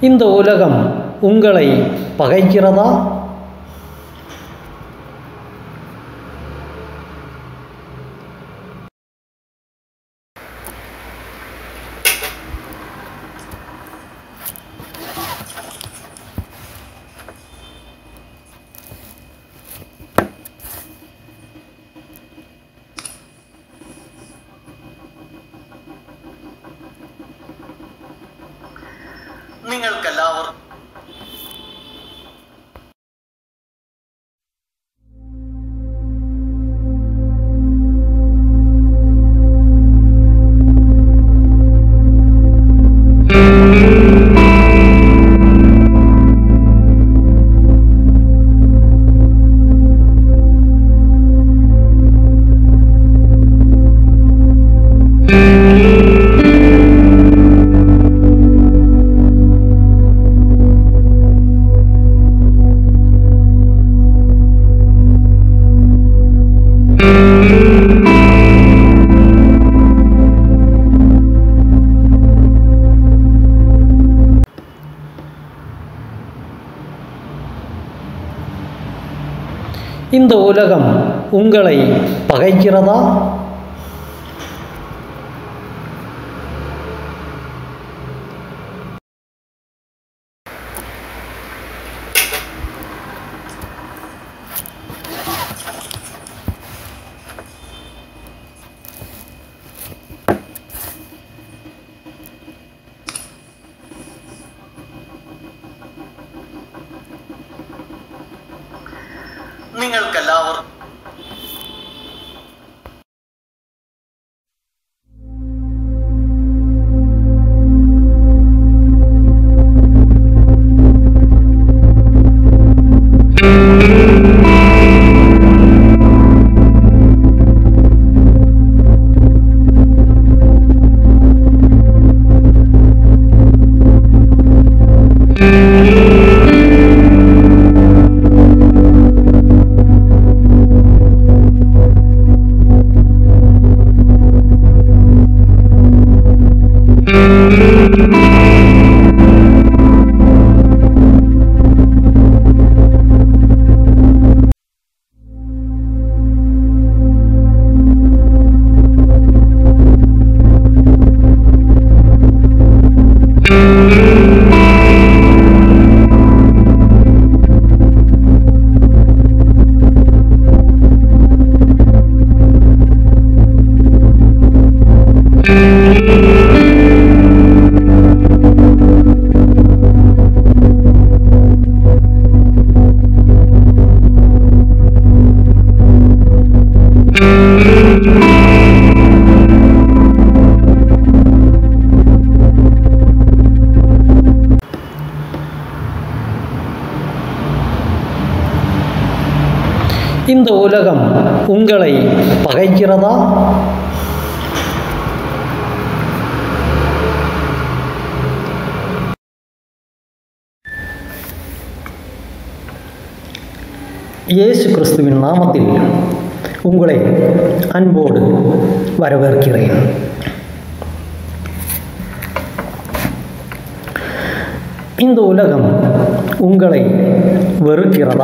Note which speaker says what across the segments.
Speaker 1: இந்த உலகம் உங்களை பகைக்கிறதா
Speaker 2: നിങ്ങൾക്കെല്ലാവർക്കും
Speaker 1: இந்த உலகம் உங்களை பகைக்கிறதா
Speaker 2: നിങ്ങൾക്കെല്ലാവർക്കും
Speaker 1: இந்த உலகம் உங்களை பகைக்கிறதா இயேசு கிறிஸ்துவின் நாமத்தில் உங்களை அன்போடு வரவேற்கிறேன் இந்த உலகம் உங்களை வெறுக்கிறதா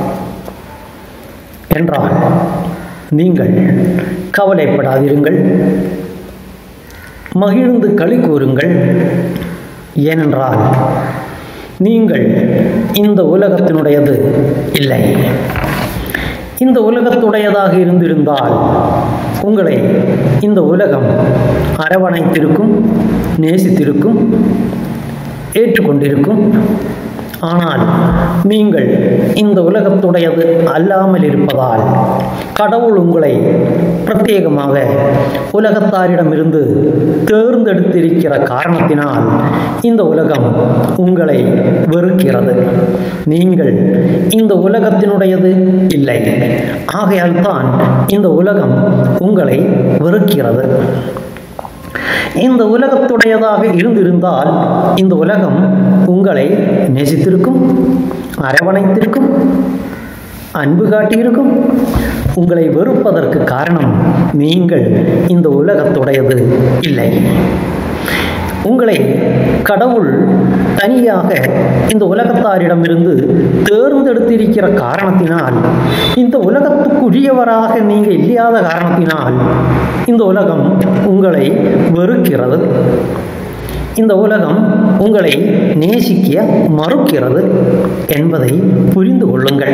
Speaker 1: என்றால் நீங்கள் கவலைப்படாதிருங்கள் மகிழ்ந்து களி கூறுங்கள் ஏனென்றால் நீங்கள் இந்த உலகத்தினுடையது இல்லை இந்த உலகத்துடையதாக இருந்திருந்தால் உங்களை இந்த உலகம் அரவணைத்திருக்கும் நேசித்திருக்கும் ஏற்றுக்கொண்டிருக்கும் ஆனால் நீங்கள் இந்த உலகத்துடையது அல்லாமல் இருப்பதால் கடவுள் உங்களை பிரத்யேகமாக உலகத்தாரிடமிருந்து தேர்ந்தெடுத்திருக்கிற காரணத்தினால் இந்த உலகம் உங்களை வெறுக்கிறது நீங்கள் இந்த உலகத்தினுடையது இல்லை ஆகையால் தான் இந்த உலகம் உங்களை வெறுக்கிறது இந்த உலகத்துடையதாக இருந்திருந்தால் இந்த உலகம் உங்களை நேசித்திருக்கும் அரவணைத்திருக்கும் அன்பு காட்டியிருக்கும் உங்களை வெறுப்பதற்கு காரணம் நீங்கள் இந்த உலகத்துடையது இல்லை உங்களை கடவுள் தனியாக இந்த உலகத்தாரிடமிருந்து தேர்ந்தெடுத்திருக்கிற காரணத்தினால் இந்த உலகத்துக்குரியவராக நீங்கள் இல்லாத காரணத்தினால் இந்த உலகம் உங்களை வெறுக்கிறது இந்த உலகம் உங்களை நேசிக்க மறுக்கிறது என்பதை புரிந்து கொள்ளுங்கள்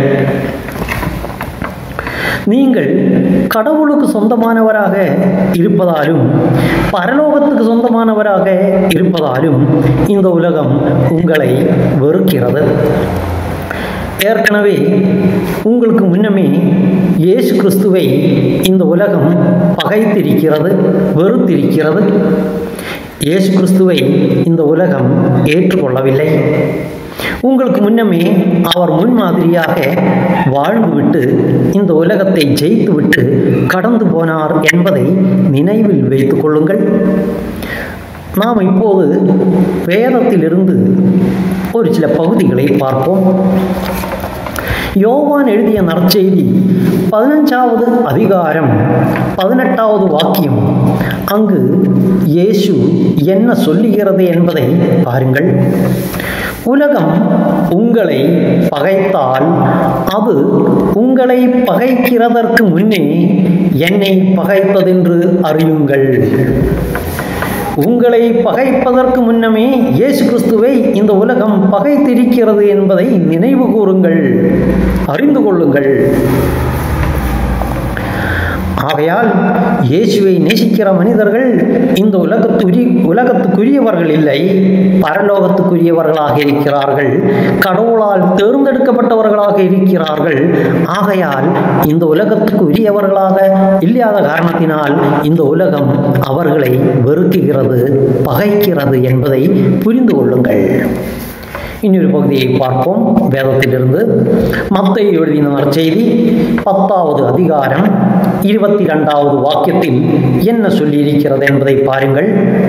Speaker 1: நீங்கள் கடவுளுக்கு சொந்தமானவராக இருப்பதாலும் பரலோகத்துக்கு சொந்தமானவராக இருப்பதாலும் இந்த உலகம் உங்களை வெறுக்கிறது ஏற்கனவே உங்களுக்கு முன்னமே இயேசு கிறிஸ்துவை இந்த உலகம் பகைத்திருக்கிறது வெறுத்திருக்கிறது இயேசு கிறிஸ்துவை இந்த உலகம் ஏற்றுக்கொள்ளவில்லை உங்களுக்கு முன்னமே அவர் முன்மாதிரியாக வாழ்ந்துவிட்டு இந்த உலகத்தை ஜெயித்துவிட்டு கடந்து போனார் என்பதை நினைவில் வைத்துக் கொள்ளுங்கள் நாம் இப்போது வேதத்திலிருந்து ஒரு சில பகுதிகளை பார்ப்போம் யோவான் எழுதிய நற்செய்தி பதினஞ்சாவது அதிகாரம் பதினெட்டாவது வாக்கியம் அங்கு இயேசு என்ன சொல்லுகிறது என்பதை பாருங்கள் உலகம் உங்களை பகைத்தால் அது உங்களை பகைக்கிறதற்கு முன்னே என்னை பகைத்ததென்று அறியுங்கள் உங்களை பகைப்பதற்கு முன்னமே இயேசு கிறிஸ்துவை இந்த உலகம் பகைத்திருக்கிறது என்பதை நினைவு கூறுங்கள் அறிந்து கொள்ளுங்கள் ஆகையால் இயேசுவை நேசிக்கிற மனிதர்கள் இந்த உலகத்துரி உலகத்துக்குரியவர்கள் இல்லை பரலோகத்துக்குரியவர்களாக இருக்கிறார்கள் கடவுளால் தேர்ந்தெடுக்கப்பட்டவர்களாக இருக்கிறார்கள் ஆகையால் இந்த உலகத்துக்கு உரியவர்களாக இல்லாத காரணத்தினால் இந்த உலகம் அவர்களை வெறுக்குகிறது பகைக்கிறது என்பதை புரிந்து கொள்ளுங்கள் இன்னொரு பகுதியை பார்ப்போம் வேதத்திலிருந்து மத்தை எழுதின நற்செய்தி பத்தாவது அதிகாரம் இருபத்தி இரண்டாவது வாக்கியத்தில் என்ன சொல்லியிருக்கிறது என்பதை பாருங்கள்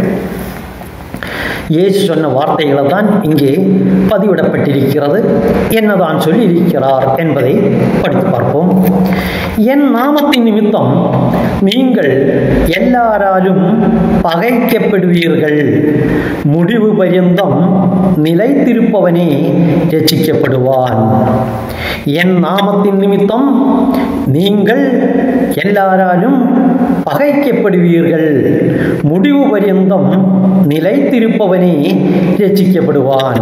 Speaker 1: இயேசு சொன்ன வார்த்தைகளை தான் இங்கே பதிவிடப்பட்டிருக்கிறது என்னதான் சொல்லியிருக்கிறார் என்பதை படித்து பார்ப்போம் என் நாமத்தின் நிமித்தம் நீங்கள் எல்லாராலும் பகைக்கப்படுவீர்கள் முடிவு பரியந்தம் நிலைத்திருப்பவனே ரட்சிக்கப்படுவான் என் நாமத்தின் நிமித்தம் நீங்கள் எல்லாராலும் பகைக்கப்படுவீர்கள் முடிவு பரியந்தம் நிலைத்திருப்பவனே ரட்சிக்கப்படுவான்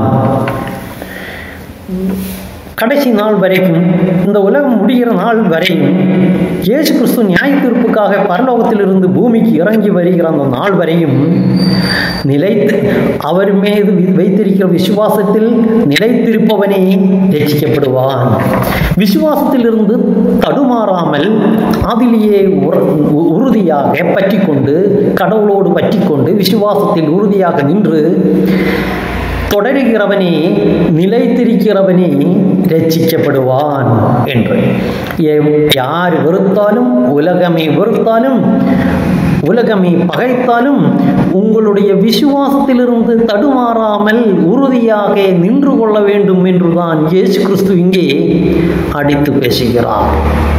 Speaker 1: கடைசி நாள் வரைக்கும் இந்த உலகம் முடிகிற நாள் வரையும் இயேசு கிறிஸ்து நியாய தீர்ப்புக்காக பரலோகத்திலிருந்து பூமிக்கு இறங்கி வருகிற அந்த நாள் வரையும் நிலைத்து அவர் மீது வைத்திருக்கிற விசுவாசத்தில் நிலைத்திருப்பவனே ரட்சிக்கப்படுவான் விசுவாசத்திலிருந்து தடுமாறாமல் அதிலேயே உறுதியாக பற்றி கொண்டு கடவுளோடு பற்றி கொண்டு விசுவாசத்தில் உறுதியாக நின்று தொடருகிறவனே நிலைத்திருக்கிறவனே ரட்சிக்கப்படுவான் என்று யார் வெறுத்தாலும் உலகமே வெறுத்தாலும் உலகமே பகைத்தாலும் உங்களுடைய விசுவாசத்திலிருந்து தடுமாறாமல் உறுதியாக நின்று கொள்ள வேண்டும் என்றுதான் இயேசு கிறிஸ்து இங்கே அடித்து பேசுகிறார்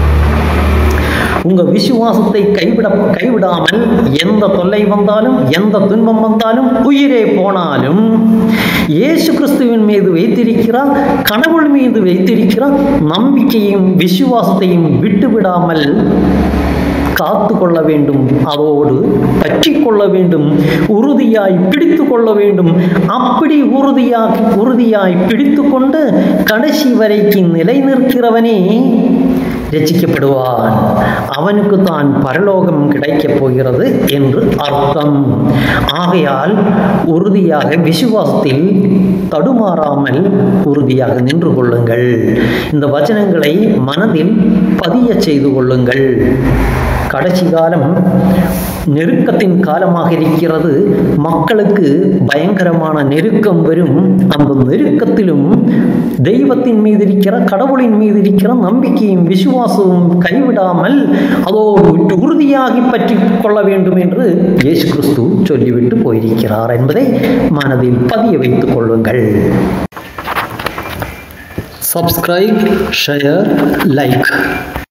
Speaker 1: உங்கள் விசுவாசத்தை கைவிட கைவிடாமல் எந்த தொல்லை வந்தாலும் எந்த துன்பம் வந்தாலும் உயிரே போனாலும் இயேசு கிறிஸ்துவின் மீது வைத்திருக்கிறார் கடவுள் மீது வைத்திருக்கிறார் நம்பிக்கையும் விசுவாசத்தையும் விட்டுவிடாமல் காத்து கொள்ள வேண்டும் அதோடு பற்றி கொள்ள வேண்டும் உறுதியாய் பிடித்து கொள்ள வேண்டும் அப்படி உறுதியாய் உறுதியாய் பிடித்து கொண்டு கடைசி வரைக்கும் நிலை நிற்கிறவனே ரசிக்கப்படுவான் அவனுக்கு தான் பரலோகம் கிடைக்கப் போகிறது என்று அர்த்தம் ஆகையால் உறுதியாக விசுவாசத்தில் தடுமாறாமல் உறுதியாக நின்று கொள்ளுங்கள் இந்த வச்சனங்களை மனதில் பதிய செய்து கொள்ளுங்கள் கடைசி காலம் நெருக்கத்தின் காலமாக இருக்கிறது மக்களுக்கு பயங்கரமான நெருக்கம் வரும் அந்த நெருக்கத்திலும் தெய்வத்தின் மீது இருக்கிற கடவுளின் மீது இருக்கிற நம்பிக்கையும் விசுவாசமும் கைவிடாமல் அதோடு உறுதியாகி பற்றி கொள்ள வேண்டும் என்று இயேசு கிறிஸ்து சொல்லிவிட்டு போயிருக்கிறார் என்பதை மனதில் பதிய வைத்துக் கொள்ளுங்கள் சப்ஸ்கிரைப் ஷேர் லைக்